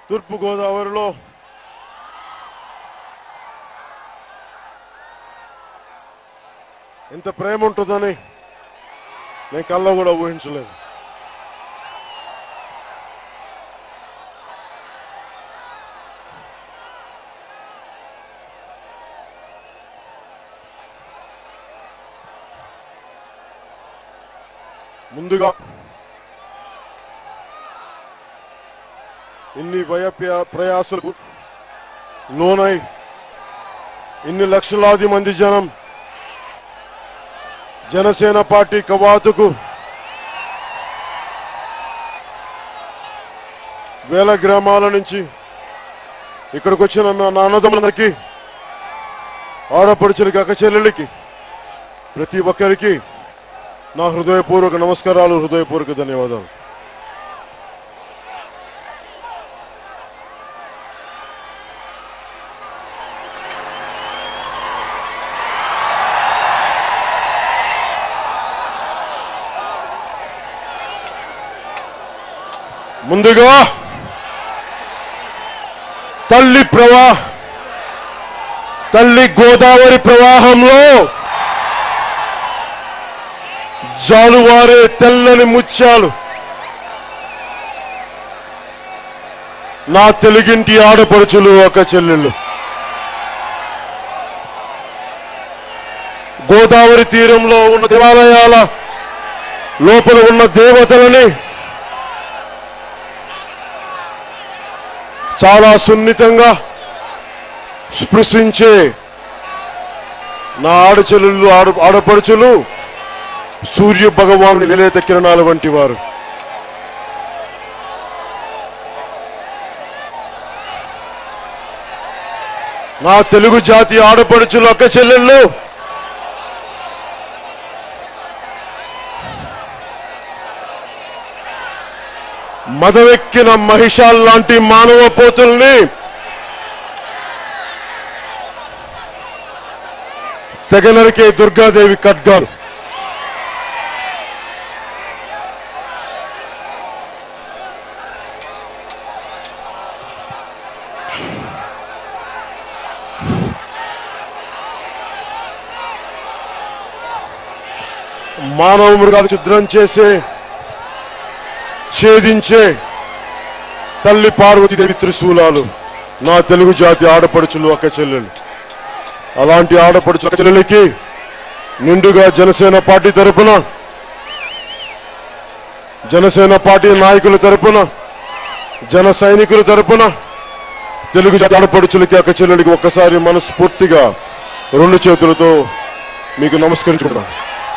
తూర్పు గోదావరిలో ఇంత ప్రేమ ఉంటుందని నేను కల్లో కూడా ఊహించలేదు ముందుగా ఇన్ని భయ ప్రయాసలకు లోనై ఇన్ని లక్షలాది మంది జనం జనసేన పార్టీ కవాతుకు వేల గ్రామాల నుంచి ఇక్కడికి వచ్చిన నా నాన్నదమ్ములందరికీ ఆడపడుచులకి అక్క చెల్లెళ్ళకి ప్రతి ఒక్కరికి నా హృదయపూర్వక నమస్కారాలు హృదయపూర్వక ధన్యవాదాలు ముందుగా తల్లి ప్రవా తల్లి గోదావరి ప్రవాహంలో జాలువారే తెల్లని ముత్యాలు నా తెలుగింటి ఆడపడుచులు ఒక చెల్లెళ్ళు గోదావరి తీరంలో ఉన్న దేవాలయాల లోపల ఉన్న దేవతలని చాలా సున్నితంగా స్పృశించే నా ఆడచెల్లు ఆడ ఆడపడుచులు సూర్య భగవాను నిలేత కిరణాల వంటి వారు నా తెలుగు జాతి ఆడపడుచులు అక్క చెల్లెళ్ళు మదవెక్కిన మహిషాల్లాంటి మానవ పోతుల్ని తెగనరికే దుర్గాదేవి ఖడ్గాలు మానవ మృగాలు ఛిద్రం చేసే ఛేదించే తల్లి పార్వతీదేవి త్రిశూలాలు నా తెలుగు జాతి ఆడపడుచులు అక్క చెల్లెలు అలాంటి ఆడపడుచు అక్క చెల్లెలకి నిండుగా జనసేన పార్టీ తరపున జనసేన పార్టీ నాయకుల తరపున జన సైనికుల తరపున తెలుగు జాతి ఆడపడుచులకి అక్క చెల్లెలకి ఒక్కసారి మనస్ఫూర్తిగా రెండు చేతులతో మీకు నమస్కరించుకుంటాను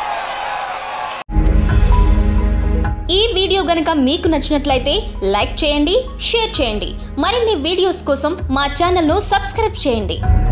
ఈ వీడియో గనుక మీకు నచ్చినట్లయితే లైక్ చేయండి షేర్ చేయండి మరిన్ని వీడియోస్ కోసం మా ఛానల్ను సబ్స్క్రైబ్ చేయండి